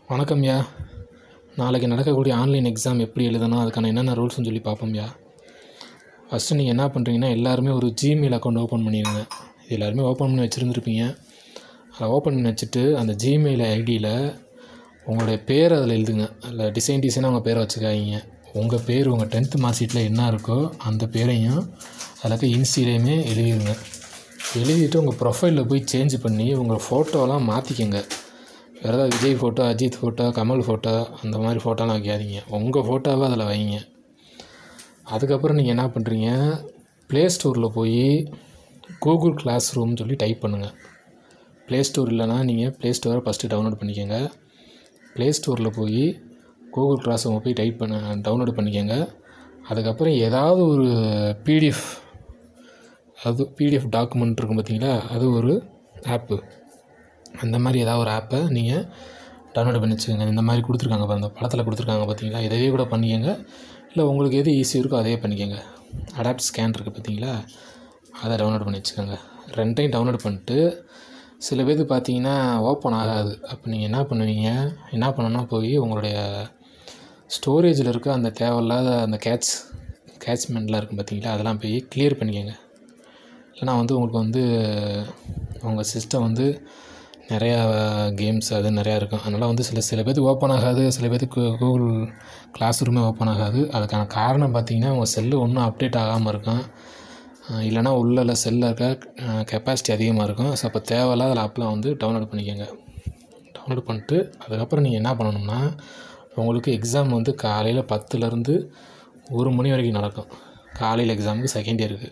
வணக்கம்யா நாளைக்கு நடக்கக்கூடிய ஆன்லைன் எக்ஸாம் எப்படி எழுதணும் அதுக்கான என்னென்ன ரூல்ஸ்னு சொல்லி பார்ப்போம்யா ஃபஸ்ட்டு நீங்கள் என்ன பண்ணுறீங்கன்னா எல்லாருமே ஒரு ஜிமெயில் அக்கௌண்ட் ஓப்பன் பண்ணிடுங்க இது எல்லாருமே ஓப்பன் பண்ணி வச்சுருந்துருப்பீங்க அதை ஓப்பன் பண்ணி வச்சுட்டு அந்த ஜிமெயில் ஐடியில் உங்களுடைய பேர் அதில் எழுதுங்க அதில் டிசைன் டிசைனாக உங்கள் பேரை வச்சுக்காதீங்க உங்கள் பேர் உங்கள் டென்த்து மார்க் ஷீட்டில் என்ன இருக்கோ அந்த பேரையும் அதில் இன்ஸ்டிலையுமே எழுதிடுங்க எழுதிட்டு உங்கள் ப்ரொஃபைலில் போய் சேஞ்ச் பண்ணி உங்கள் ஃபோட்டோலாம் மாற்றிக்கங்க வேறு ஏதாவது Vijay photo Ajith photo Kamal photo அந்த மாதிரி ஃபோட்டோலாம் வைக்காதீங்க உங்கள் ஃபோட்டோவை அதில் வைங்க அதுக்கப்புறம் நீங்கள் என்ன பண்ணுறீங்க ப்ளே ஸ்டோரில் போய் கூகுள் கிளாஸ் ரூம்னு சொல்லி டைப் பண்ணுங்கள் ப்ளே ஸ்டோர் இல்லைனா நீங்கள் ப்ளே ஸ்டோரை ஃபஸ்ட்டு டவுன்லோட் பண்ணிக்கோங்க ப்ளே ஸ்டோரில் போய் கூகுள் கிளாஸ் ரூமை போய் டைப் பண்ண டவுன்லோட் பண்ணிக்கோங்க அதுக்கப்புறம் ஏதாவது ஒரு பிடிஎஃப் அது பிடிஎஃப் டாக்குமெண்ட் இருக்கும் பார்த்தீங்களா அது ஒரு ஆப்பு அந்த மாதிரி ஏதாவது ஒரு ஆப்பை நீங்கள் டவுன்லோட் பண்ணி வச்சுக்கோங்க இந்த மாதிரி கொடுத்துருக்காங்க பாருங்க அந்த படத்தில் கொடுத்துருக்காங்க பார்த்தீங்களா இதவே கூட பண்ணிக்கோங்க இல்லை உங்களுக்கு எது ஈஸி இருக்கோ அதே பண்ணிக்கோங்க அடாப்ட் ஸ்கேன் இருக்குது பார்த்தீங்களா அதை டவுன்லோட் பண்ணி வச்சுக்கோங்க ரெண்டையும் டவுன்லோட் பண்ணிட்டு சில பேர் பார்த்தீங்கன்னா ஓப்பன் ஆகாது அப்போ நீங்கள் என்ன பண்ணுவீங்க என்ன பண்ணணும்னா போய் உங்களுடைய ஸ்டோரேஜில் இருக்க அந்த தேவையில்லாத அந்த கேட்ச் கேட்ச்மெண்ட்லாம் இருக்கும் பார்த்தீங்களா அதெல்லாம் போய் கிளியர் பண்ணிக்கோங்க இல்லைனா வந்து உங்களுக்கு வந்து உங்கள் சிஸ்டம் வந்து நிறையா கேம்ஸ் அது நிறையா இருக்கும் அதனால் வந்து சில சில பேருக்கு ஓப்பன் ஆகாது சில பேருக்கு கூகுள் கிளாஸ் ரூமே ஓப்பன் ஆகாது அதுக்கான காரணம் பார்த்தீங்கன்னா உங்கள் செல்லு ஒன்றும் அப்டேட் ஆகாமல் இருக்கும் இல்லைனா உள்ள செல்லில் இருக்க கெப்பாசிட்டி அதிகமாக இருக்கும் ஸோ அப்போ தேவையில்லாத ஆப்லாம் வந்து டவுன்லோட் பண்ணிக்கோங்க டவுன்லோட் பண்ணிட்டு அதுக்கப்புறம் நீங்கள் என்ன பண்ணணும்னா உங்களுக்கு எக்ஸாம் வந்து காலையில் பத்துலேருந்து ஒரு மணி வரைக்கும் நடக்கும் காலையில் எக்ஸாமுக்கு செகண்ட் இயருக்கு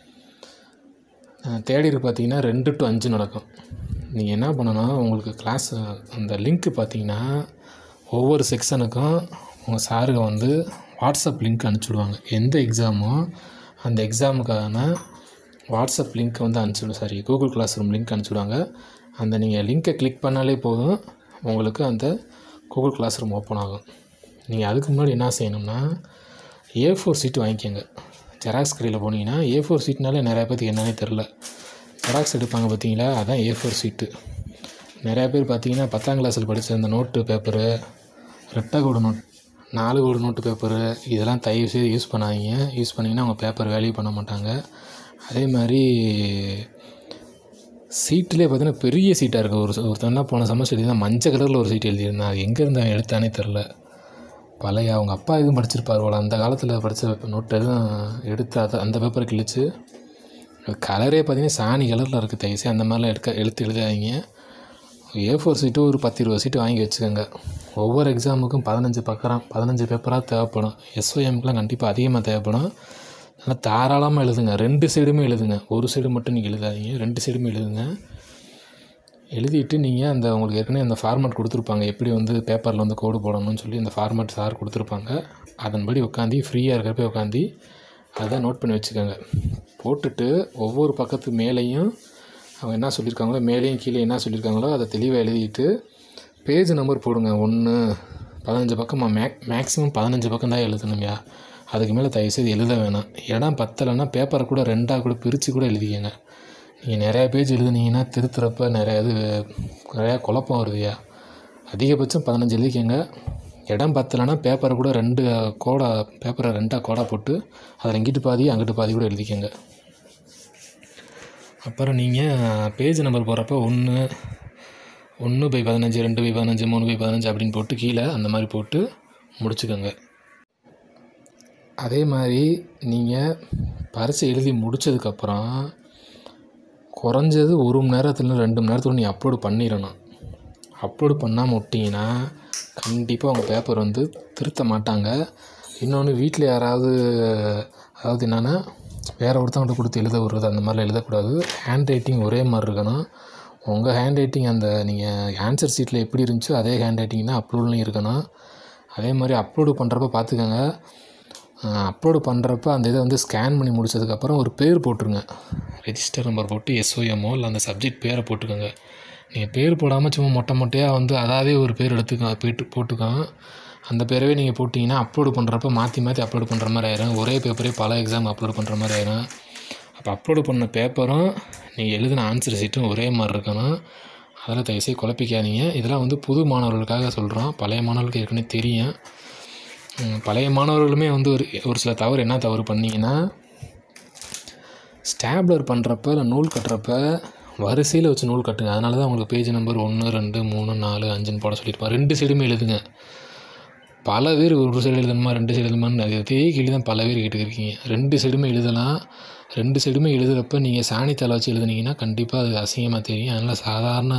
தேர்ட் இயர் பார்த்தீங்கன்னா ரெண்டு டு அஞ்சு நடக்கும் நீங்கள் என்ன பண்ணணும் உங்களுக்கு கிளாஸ் அந்த லிங்க்கு பார்த்தீங்கன்னா ஒவ்வொரு செக்ஷனுக்கும் உங்கள் சாருங்க வந்து வாட்ஸ்அப் லிங்க் அனுப்பிச்சுடுவாங்க எந்த எக்ஸாமோ அந்த எக்ஸாமுக்கான வாட்ஸ்அப் லிங்க் வந்து அனுப்பிச்சுடு sorry Google classroom link அனுப்பிச்சுடுவாங்க அந்த நீங்கள் லிங்க்கை கிளிக் பண்ணாலே போதும் உங்களுக்கு அந்த கூகுள் கிளாஸ் ரூம் ஓப்பன் ஆகும் நீங்கள் அதுக்கு முன்னாடி என்ன செய்யணும்னா ஏ ஃபோர் சீட்டு வாங்கிக்கோங்க ஜெராக்ஸ் கடையில் போனீங்கன்னா ஏ ஃபோர் சீட்னாலே நிறையா பேருக்கு என்னன்னே தெரில ஜெராக்ஸ் எடுப்பாங்க பார்த்தீங்களா அதான் ஏ ஃபோர் சீட்டு நிறையா பேர் பார்த்தீங்கன்னா பத்தாம் கிளாஸில் படித்த அந்த நோட்டு பேப்பரு ரெட்டை கோடு நோட் நாலு கோடு நோட்டு பேப்பரு இதெல்லாம் தயவு செய்து யூஸ் பண்ணாதீங்க யூஸ் பண்ணிங்கன்னா அவங்க பேப்பர் வேல்யூ பண்ண மாட்டாங்க அதே மாதிரி சீட்டிலே பார்த்தீங்கன்னா பெரிய சீட்டாக இருக்குது ஒரு ஒருத்தன்னா போன செமஸ்டர் எழுதினா மஞ்சள் கலரில் ஒரு சீட் எழுதியிருந்தான் அது எங்கே இருந்தால் எடுத்தானே தெரில பழைய அவங்க அப்பா எதுவும் படிச்சிருப்பார் போல் அந்த காலத்தில் படித்த நோட்டு எதுவும் எடுத்து அதை அந்த பேப்பரை கிழிச்சு கலரே பார்த்தீங்கன்னா சாணி கலரில் இருக்குது தயவுசே அந்த மாதிரிலாம் எடுக்க எழுத்து எழுதாதீங்க ஏ ஃபோர் சீட்டு ஒரு பத்து இருபது சீட்டு வாங்கி வச்சுக்கோங்க ஒவ்வொரு எக்ஸாமுக்கும் பதினஞ்சு பக்கம் பதினஞ்சு பேப்பராக தேவைப்படும் எஸ்ஓஎம்க்குலாம் கண்டிப்பாக அதிகமாக தேவைப்படும் ஆனால் தாராளமாக எழுதுங்க ரெண்டு சைடுமே எழுதுங்க ஒரு சைடு மட்டும் நீங்கள் எழுதாதீங்க ரெண்டு சைடுமே எழுதுங்க எழுதிட்டு நீங்கள் அந்த உங்களுக்கு ஏற்கனவே அந்த ஃபார்மேட் கொடுத்துருப்பாங்க எப்படி வந்து பேப்பரில் வந்து கோடு போடணும்னு சொல்லி அந்த ஃபார்மேட் சார் கொடுத்துருப்பாங்க அதன்படி உட்காந்து ஃப்ரீயாக இருக்கிறப்ப உட்காந்து அதை நோட் பண்ணி வச்சுக்கோங்க போட்டுட்டு ஒவ்வொரு பக்கத்து மேலேயும் அவங்க என்ன சொல்லியிருக்காங்களோ மேலேயும் கீழே என்ன சொல்லியிருக்காங்களோ அதை தெளிவாக எழுதிட்டு பேஜ் நம்பர் போடுங்க ஒன்று பதினஞ்சு பக்கமாக மேக் மேக்ஸிமம் பதினஞ்சு பக்கம் தான் எழுதணும்யா அதுக்கு மேலே தயவுசெய்து எழுத வேணாம் இடம் பத்தலைன்னா பேப்பரை கூட ரெண்டாக கூட பிரித்து கூட எழுதிக்கங்க நீங்கள் நிறையா பேஜ் எழுதுனீங்கன்னா திருத்துறப்ப நிறையா இது நிறையா குழப்பம் வருதுயா அதிகபட்சம் பதினஞ்சு எழுதிக்கங்க இடம் பத்தலைன்னா பேப்பரை கூட ரெண்டு கோடா பேப்பரை ரெண்டாக கோடா போட்டு அதில் இங்கிட்டு பாதி அங்கிட்டு பாதி கூட எழுதிக்கங்க அப்புறம் நீங்கள் பேஜ் நம்பர் போடுறப்ப ஒன்று ஒன்று பை பதினஞ்சு ரெண்டு பை பதினஞ்சு மூணு பை பதினஞ்சு அப்படின்னு போட்டு கீழே அந்த மாதிரி போட்டு முடிச்சுக்கோங்க அதே மாதிரி நீங்கள் பரிசை எழுதி முடித்ததுக்கப்புறம் குறைஞ்சது ஒரு மணி நேரத்தில் ரெண்டு மணி நேரத்தில் நீ அப்லோடு பண்ணிடணும் அப்லோடு பண்ணாமல் விட்டிங்கன்னா கண்டிப்பாக உங்கள் பேப்பர் வந்து திருத்த மாட்டாங்க இன்னொன்று வீட்டில் யாராவது அதாவது என்னென்னா வேறு ஒருத்தவங்கள்ட்ட கொடுத்து எழுத விடுறது அந்த மாதிரிலாம் எழுதக்கூடாது ஹேண்ட் ரைட்டிங் ஒரே மாதிரி இருக்கணும் உங்கள் ஹேண்ட் ரைட்டிங் அந்த நீங்கள் ஆன்சர் சீட்டில் எப்படி இருந்துச்சோ அதே ஹேண்ட் ரைட்டிங் தான் அப்லோட்லையும் இருக்கணும் அதே மாதிரி அப்லோடு பண்ணுறப்ப பார்த்துக்கோங்க அப்லோடு பண்ணுறப்ப அந்த இதை வந்து ஸ்கேன் பண்ணி முடிச்சதுக்கப்புறம் ஒரு பேர் போட்டுருங்க ரெஜிஸ்டர் நம்பர் போட்டு எஸ்ஓஎம்மோ இல்லை அந்த சப்ஜெக்ட் பேரை போட்டுக்கோங்க நீங்கள் பேர் போடாமல் சும்மா மொட்டை மொட்டையாக வந்து அதாவே ஒரு பேர் எடுத்துக்க போட்டு போட்டுக்கோங்க அந்த பேரவே நீங்கள் போட்டிங்கன்னா அப்லோடு பண்ணுறப்ப மாற்றி மாற்றி அப்லோடு பண்ணுற மாதிரி ஆயிரும் ஒரே பேப்பரே பல எக்ஸாம் அப்லோடு பண்ணுற மாதிரி ஆயிரும் அப்போ அப்லோடு பண்ண பேப்பரும் நீங்கள் எழுதின ஆன்சர் சீட்டும் ஒரே மாதிரி இருக்கணும் அதெல்லாம் தயவுசெய்து குழப்பிக்காதீங்க இதெல்லாம் வந்து புது மாணவர்களுக்காக சொல்கிறோம் பழைய மாணவர்களுக்கு ஏற்கனவே தெரியும் ம், பழைய மாணவர்களுமே வந்து ஒரு ஒரு சில தவறு என்ன தவறு பண்ணீங்கன்னா ஸ்டாப்லர் பண்ணுறப்ப இல்லை நூல் கட்டுறப்ப வரிசையில் வச்சு நூல் கட்டுங்க அதனால தான் உங்களுக்கு பேஜ் நம்பர் ஒன்று ரெண்டு மூணு நாலு அஞ்சுன்னு போட சொல்லியிருப்பான் ரெண்டு சைடுமே எழுதுங்க பல பேர் ஒரு சைடு எழுதணுமா ரெண்டு சைடு எழுதணுமான்னு அதே கேள்வி தான் பல பேர் கேட்டுக்கிருக்கீங்க ரெண்டு சைடுமே எழுதலாம் ரெண்டு சைடுமே எழுதுகிறப்ப நீங்கள் சாணித்தாளை வச்சு எழுதுனீங்கன்னா கண்டிப்பாக அது அசிங்கமாக தெரியும் அதனால் சாதாரண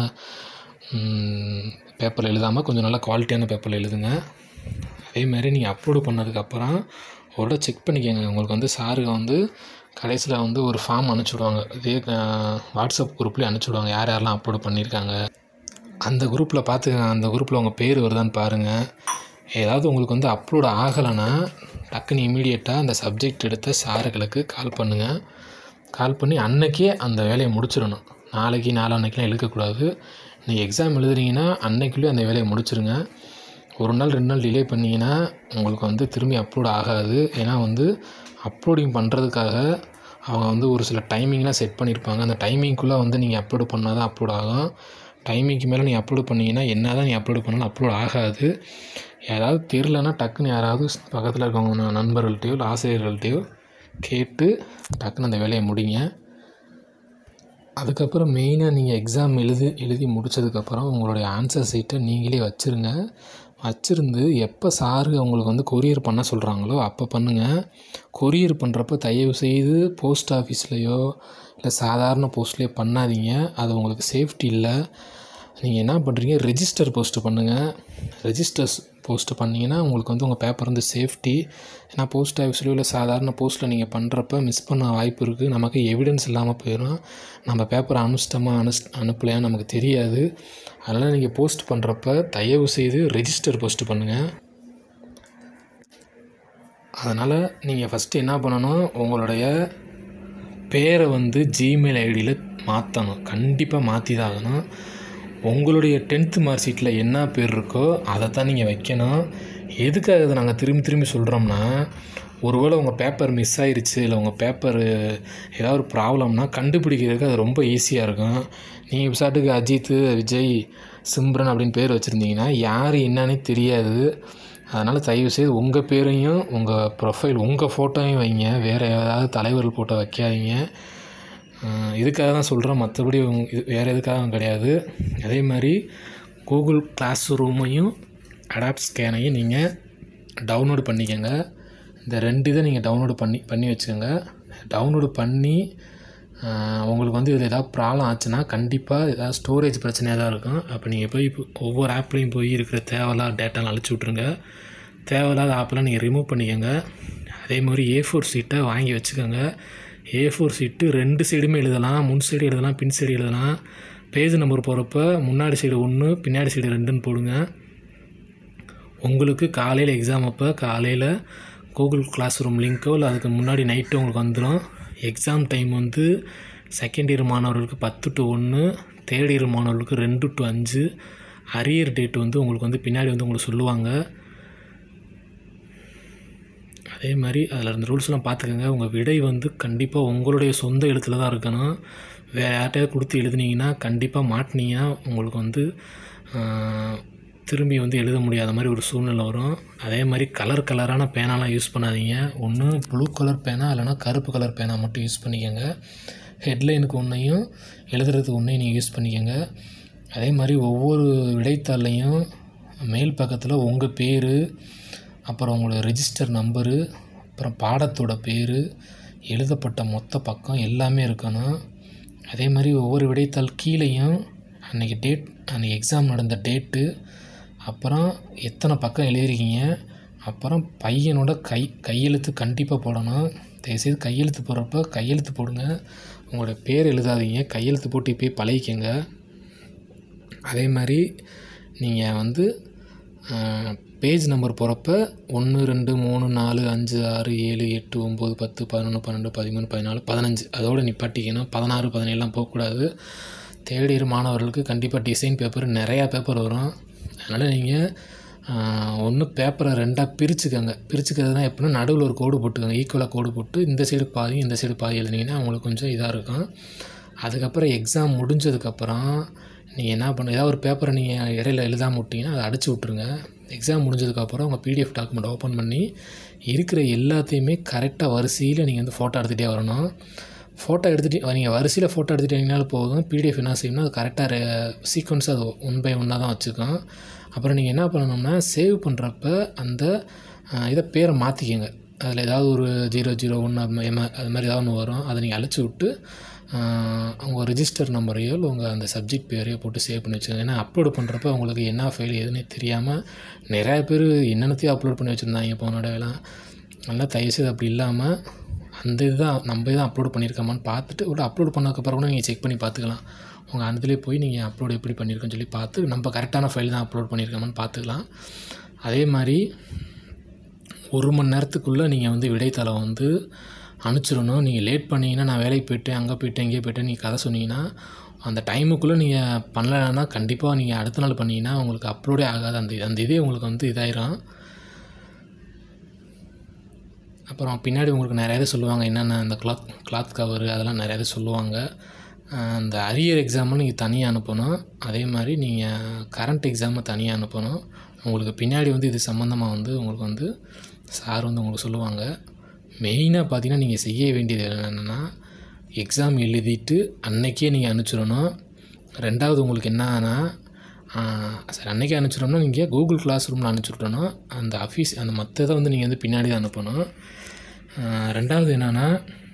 பேப்பரில் எழுதாமல் கொஞ்சம் நல்லா குவாலிட்டியான பேப்பரில் எழுதுங்க அதே மாதிரி நீங்கள் அப்லோடு பண்ணதுக்கப்புறம் ஒரு செக் பண்ணிக்கோங்க உங்களுக்கு வந்து சாருங்க வந்து கடைசியில் வந்து ஒரு ஃபார்ம் அனுப்பிச்சுடுவாங்க இதே அஹ், வாட்ஸ்அப் குரூப்லேயே அனுப்பிச்சுடுவாங்க யார் யாரெல்லாம் அப்லோடு பண்ணியிருக்காங்க அந்த குரூப்பில் பார்த்துக்கங்க அந்த குரூப்பில் உங்கள் பேர் வருதான்னு பாருங்கள் ஏதாவது உங்களுக்கு வந்து அப்லோட் ஆகலைன்னா டக்குன்னு இமீடியட்டாக அந்த சப்ஜெக்ட் எடுத்த சாருகளுக்கு கால் பண்ணுங்கள் கால் பண்ணி அன்னைக்கே அந்த வேலையை முடிச்சிடணும் நாளைக்கு நாளான்னைக்கெலாம் இழுக்கக்கூடாது நீங்கள் எக்ஸாம் எழுதுறீங்கன்னா அன்னைக்குள்ளேயே அந்த வேலையை முடிச்சிருங்க ஒரு நாள் ரெண்டு நாள் டிலே பண்ணிங்கன்னா உங்களுக்கு வந்து திரும்பி அப்லோட் ஆகாது ஏன்னா வந்து அப்லோடிங் பண்ணுறதுக்காக அவங்க வந்து ஒரு சில டைமிங்லாம் செட் பண்ணியிருப்பாங்க அந்த டைமிங்குள்ளே வந்து நீங்கள் அப்லோடு பண்ணால் தான் அப்லோட் ஆகும் டைமிங்க்கு மேலே நீங்கள் அப்லோட் பண்ணீங்கன்னா என்ன தான் நீ அப்லோட் பண்ணாலும் அப்லோட் ஆகாது ஏதாவது தெரிலனா டக்குன்னு யாராவது பக்கத்தில் இருக்கவங்க ந- நண்பர்கள்ட்டையோ இல்லை ஆசிரியர்கள்ட்டையோ கேட்டு டக்குன்னு அந்த வேலையை முடிங்க அதுக்கப்புறம் மெயினாக நீங்கள் எக்ஸாம் எழுதி எழுதி முடிச்சதுக்கப்புறம் உங்களுடைய ஆன்சர் சீட்டை நீங்களே வச்சுருங்க வச்சுருந்து எப்போ சாரு உங்களுக்கு வந்து கொரியர் பண்ண சொல்கிறாங்களோ அப்போ பண்ணுங்கள் கொரியர் பண்ணுறப்ப தயவு செய்து போஸ்ட் ஆஃபீஸ்லேயோ இல்லை சாதாரண போஸ்ட்லேயோ பண்ணாதீங்க அது உங்களுக்கு சேஃப்டி இல்லை நீங்கள் என்ன பண்ணுறீங்க ரெஜிஸ்டர் போஸ்ட் பண்ணுங்கள் ரெஜிஸ்டர்ஸ் போஸ்ட் பண்ணிங்கன்னா உங்களுக்கு வந்து உங்கள் பேப்பர் வந்து சேஃப்டி ஏன்னா போஸ்ட் ஆஃபீஸ்லையோ இல்லை சாதாரண போஸ்ட்டில் நீங்கள் பண்ணுறப்ப மிஸ் பண்ண வாய்ப்பு இருக்குது நமக்கு எவிடன்ஸ் இல்லாமல் போயிடும் நம்ம பேப்பரை அனுப்பிச்சிட்டோமா அனுஸ் அனுப்பலையா நமக்கு தெரியாது அதனால் நீங்கள் போஸ்ட் பண்ணுறப்ப தயவு செய்து ரெஜிஸ்டர் போஸ்ட் பண்ணுங்கள் அதனால் நீங்கள் ஃபஸ்ட்டு என்ன பண்ணணும் உங்களுடைய பேரை வந்து ஜிமெயில் ஐடியில் மாற்றணும் கண்டிப்பாக மாற்றி தான் ஆகணும் உங்களுடைய டென்த்து மார்க் ஷீட்டில் என்ன பேர் இருக்கோ அதை தான் நீங்கள் வைக்கணும் எதுக்காக இதை நாங்கள் திரும்பி திரும்பி சொல்கிறோம்னா ஒருவேளை உங்கள் பேப்பர் மிஸ் ஆயிருச்சு இல்லை உங்கள் பேப்பர் ஏதாவது ஒரு ப்ராப்ளம்னா கண்டுபிடிக்கிறதுக்கு அது ரொம்ப ஈஸியாக இருக்கும் நீங்கள் விசாட்டுக்கு அஜித் விஜய் சிம்ரன் அப்படின்னு பேர் வச்சுருந்தீங்கன்னா யார் என்னன்னே தெரியாது அதனால் தயவுசெய்து உங்கள் பேரையும் உங்கள் ப்ரொஃபைல் உங்கள் ஃபோட்டோவையும் வைங்க வேறு ஏதாவது தலைவர்கள் ஃபோட்டோ வைக்காதீங்க அஹ் இதுக்காக தான் சொல்கிறேன் மற்றபடி உங்க- இது வேறு எதுக்காக கிடையாது அதே மாதிரி கூகுள் கிளாஸ் ரூமையும் அடாப்ட் ஸ்கேனையும் நீங்கள் டவுன்லோடு பண்ணிக்கோங்க இந்த ரெண்டு இதை நீங்கள் டவுன்லோடு பண்ணி பண்ணி வச்சுக்கோங்க டவுன்லோடு பண்ணி அஹ் உங்களுக்கு வந்து இதில் ஏதாவது ப்ராப்ளம் ஆச்சுன்னா கண்டிப்பாக ஏதாவது ஸ்டோரேஜ் பிரச்சனையாக தான் இருக்கும் அப்போ நீங்கள் போய் இப்போ ஒவ்வொரு ஆப்லேயும் போய் இருக்கிற தேவையில்லாத டேட்டாலாம் அழிச்சு விட்ருங்க தேவையில்லாத ஆப்பெல்லாம் நீங்கள் ரிமூவ் பண்ணிக்கோங்க அதே மாதிரி ஏ ஃபோர் சீட்டை வாங்கி வச்சுக்கோங்க ஏ ஃபோர் சீட்டு ரெண்டு சைடுமே எழுதலாம் முன் சைடு எழுதலாம் பின் சைடு எழுதலாம் பேஜ் நம்பர் போகிறப்ப முன்னாடி சைடு ஒன்று பின்னாடி சைடு ரெண்டுன்னு போடுங்க உங்களுக்கு காலையில் எக்ஸாம் அப்போ காலையில் கூகுள் கிளாஸ் ரூம் லிங்க்கோ இல்லை அதுக்கு முன்னாடி நைட்டு உங்களுக்கு வந்துடும் எக்ஸாம் டைம் வந்து செகண்ட் இயர் மாணவர்களுக்கு பத்து டு ஒன்று தேர்ட் இயர் மாணவர்களுக்கு ரெண்டு டு அஞ்சு அரியர் டேட் வந்து உங்களுக்கு வந்து பின்னாடி வந்து உங்களுக்கு சொல்லுவாங்க அதே மாதிரி அதில் இருந்த ரூல்ஸ்லாம் பார்த்துக்கோங்க உங்கள் விடை வந்து கண்டிப்பாக உங்களுடைய சொந்த எழுத்துல தான் இருக்கணும் வேறு யார்கிட்டயாவது கொடுத்து எழுதுனீங்கன்னா கண்டிப்பாக மாட்டினீங்கன்னா உங்களுக்கு வந்து ஆஹ், திரும்பி வந்து எழுத முடியாத மாதிரி ஒரு சூழ்நிலை வரும் அதே மாதிரி கலர் கலரான பேனாலாம் யூஸ் பண்ணாதீங்க ஒன்று ப்ளூ கலர் பேனா இல்லைனா கருப்பு கலர் பேனா மட்டும் யூஸ் பண்ணிக்கோங்க ஹெட்லைனுக்கு ஒன்றையும் எழுதுறதுக்கு ஒன்றையும் நீங்கள் யூஸ் பண்ணிக்கோங்க அதே மாதிரி ஒவ்வொரு விடைத்தாள்லையும் மேல் பக்கத்தில் உங்கள் பேர் அப்புறம் உங்களோட ரெஜிஸ்டர் நம்பரு அப்புறம் பாடத்தோட பேர் எழுதப்பட்ட மொத்த பக்கம் எல்லாமே இருக்கணும் அதே மாதிரி ஒவ்வொரு விடைத்தாள் கீழேயும் அன்றைக்கி டேட் அன்றைக்கி எக்ஸாம் நடந்த டேட்டு அப்புறம் எத்தனை பக்கம் எழுதிருக்கீங்க அப்புறம் பையனோட கை கையெழுத்து கண்டிப்பாக போடணும் தயவுசெய்து கையெழுத்து போடுறப்ப கையெழுத்து போடுங்க உங்களோட பேர் எழுதாதீங்க கையெழுத்து போட்டு போய் பழகிக்கங்க அதே மாதிரி நீங்கள் வந்து பேஜ் நம்பர் போகிறப்ப ஒன்று ரெண்டு மூணு நாலு அஞ்சு ஆறு ஏழு எட்டு ஒம்பது பத்து பதினொன்று பன்னெண்டு பதிமூணு பதினாலு பதினஞ்சு அதோடு நிப்பாட்டிக்கணும் பதினாறு பதினேழுலாம் போகக்கூடாது தேர்ட் இயர் மாணவர்களுக்கு கண்டிப்பாக டிசைன் பேப்பர் நிறையா பேப்பர் வரும் அதனால் நீங்கள் ஒன்று பேப்பரை ரெண்டாக பிரிச்சுக்கோங்க பிரிச்சுக்கிறதுனா எப்படின்னா நடுவில் ஒரு கோடு போட்டுக்கோங்க ஈக்குவலாக கோடு போட்டு இந்த சைடு பாதி இந்த சைடு பாதி எழுதினீங்கன்னா அவங்களுக்கு கொஞ்சம் இதாக இருக்கும் அதுக்கப்புறம் எக்ஸாம் முடிஞ்சதுக்கப்புறம் நீங்கள் என்ன பண்ண ஏதாவது ஒரு பேப்பரை நீங்கள் இடையில எழுதாம விட்டிங்கன்னா அதை அடிச்சு விட்ருங்க எக்ஸாம் முடிஞ்சதுக்கப்புறம் உங்கள் பிடிஎஃப் டாக்குமெண்ட் ஓப்பன் பண்ணி இருக்கிற எல்லாத்தையுமே கரெக்டாக வரிசையில் நீங்கள் வந்து ஃபோட்டோ எடுத்துகிட்டே வரணும் ஃபோட்டோ எடுத்துகிட்டு நீங்கள் வரிசையில் ஃபோட்டோ எடுத்துகிட்டீங்கனாலும் போதும் பிடிஎஃப் என்ன செய்யணும்னா அது கரெக்டாக சீக்வன்ஸாக அது ஒன் பை ஒன்னாக தான் வச்சுக்கும் அப்புறம் நீங்கள் என்ன பண்ணணும்னா சேவ் பண்ணுறப்ப அந்த அஹ், இதை பேரை மாற்றிக்கங்க அதில் ஏதாவது ஒரு ஜீரோ ஜீரோ ஒன்று அது மாதிரி ஏதாவது ஒன்று வரும் அதை நீங்கள் அழிச்சு விட்டு ஆஹ், உங்கள் ரிஜிஸ்டர் நம்பரையோ இல்லை உங்கள் அந்த சப்ஜெக்ட் பேரையோ போட்டு சேவ் பண்ணி வச்சுக்கோங்க ஏன்னா அப்லோட் பண்ணுறப்ப உங்களுக்கு என்ன ஃபைல் எதுனே தெரியாமல் நிறைய பேர் என்னென்னத்தையும் அப்லோட் பண்ணி வச்சுருந்தாங்க போனோட எல்லாம் நல்லா தயவுசெய்து அப்படி இல்லாமல் அந்த இதுதான் நம்ம இதான் அப்லோட் பண்ணியிருக்கோமான்னு பார்த்துட்டு ஒரு அப்லோட் பண்ணதுக்கப்புறம் கூட நீங்கள் செக் பண்ணி பார்த்துக்கலாம் உங்கள் அந்தலேயே போய் நீங்கள் அப்லோட் எப்படி பண்ணியிருக்கோன்னு சொல்லி பார்த்து நம்ம கரெக்டான ஃபைல் தான் அப்லோட் பண்ணியிருக்கோமான்னு பார்த்துக்கலாம் அதே மாதிரி ஒரு மணி நேரத்துக்குள்ளே நீங்கள் வந்து விடைத்தாளை வந்து அனுப்பிச்சிடணும் நீங்கள் லேட் பண்ணீங்கன்னா நான் வேலைக்கு போயிட்டேன் அங்கே போயிட்டேன் இங்கே போயிட்டேன் நீங்கள் கதை சொன்னீங்கன்னா அந்த டைமுக்குள்ளே நீங்கள் பண்ணலைன்னா கண்டிப்பாக நீங்கள் அடுத்த நாள் பண்ணீங்கன்னா உங்களுக்கு அப்லோடே ஆகாது அந்த அந்த இதே உங்களுக்கு வந்து இதாயிரும் அப்புறம் பின்னாடி உங்களுக்கு நிறைய இது சொல்லுவாங்க என்னென்ன அந்த கிளாத் கிளாத் கவரு அதெல்லாம் நிறைய இது சொல்லுவாங்க அஹ் அந்த அரியர் எக்ஸாமும் நீங்கள் தனியாக அனுப்பணும் அதே மாதிரி நீங்கள் கரண்ட் எக்ஸாமை தனியாக அனுப்பணும் உங்களுக்கு பின்னாடி வந்து இது சம்மந்தமாக வந்து உங்களுக்கு வந்து சார் வந்து உங்களுக்கு சொல்லுவாங்க மெயினாக பார்த்தீங்கன்னா நீங்கள் செய்ய வேண்டியது என்னென்னா எக்ஸாம் எழுதிட்டு அன்னைக்கே நீங்கள் அனுப்பிச்சிடணும் ரெண்டாவது உங்களுக்கு என்னன்னா ஆஹ் சரி அன்றைக்கே அனுப்பிச்சிட்டோம்னா நீங்கள் கூகுள் கிளாஸ் ரூமில் அனுப்பிச்சுட்டணும் அந்த அஃபீஸ் அந்த மற்றதை வந்து நீங்கள் வந்து பின்னாடி தான் அனுப்பணும் ஆஹ் ரெண்டாவது என்னென்னா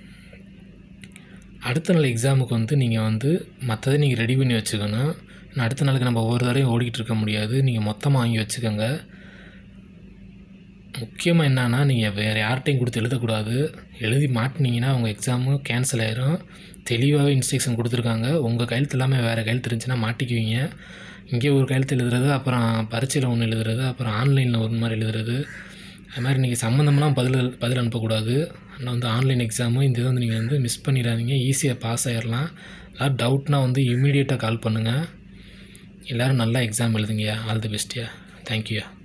அடுத்த நாள் எக்ஸாமுக்கு வந்து நீங்கள் வந்து மற்றதை நீங்கள் ரெடி பண்ணி வச்சுக்கணும் நான் அடுத்த நாளுக்கு நம்ம ஒவ்வொரு தடவையும் ஓடிக்கிட்டு இருக்க முடியாது நீங்கள் மொத்தமாக வாங்கி வச்சுக்கோங்க முக்கியமாக என்னன்னா நீங்கள் வேறு யார்கிட்டையும் கொடுத்து எழுதக்கூடாது எழுதி மாட்டினீங்கன்னா உங்கள் எக்ஸாமு கேன்சல் ஆயிரும் தெளிவாகவே இன்ஸ்ட்ரக்ஷன் கொடுத்துருக்காங்க உங்கள் கையெழுத்து இல்லாமல் வேறு கையெழுத்து இருந்துச்சுன்னா மாட்டிக்குவீங்க இங்கே ஒரு கையெழுத்து எழுதுறது அப்புறம் பரீட்சையில் ஒன்று எழுதுறது அப்புறம் ஆன்லைனில் ஒரு மாதிரி எழுதுறது அது மாதிரி நீங்கள் சம்மந்தம்லாம் பதில் பதில் அனுப்பக்கூடாது ஆனால் வந்து ஆன்லைன் எக்ஸாமு இந்த இதை வந்து நீங்கள் வந்து மிஸ் பண்ணிடாதீங்க ஈஸியாக பாஸ் ஆயிடலாம் ஏதாவது டவுட்னா வந்து இமீடியட்டாக கால் பண்ணுங்கள் எல்லோரும் நல்லா எக்ஸாம் எழுதுங்கய்யா ஆல் தி பெஸ்ட்யா தேங்க்யூயா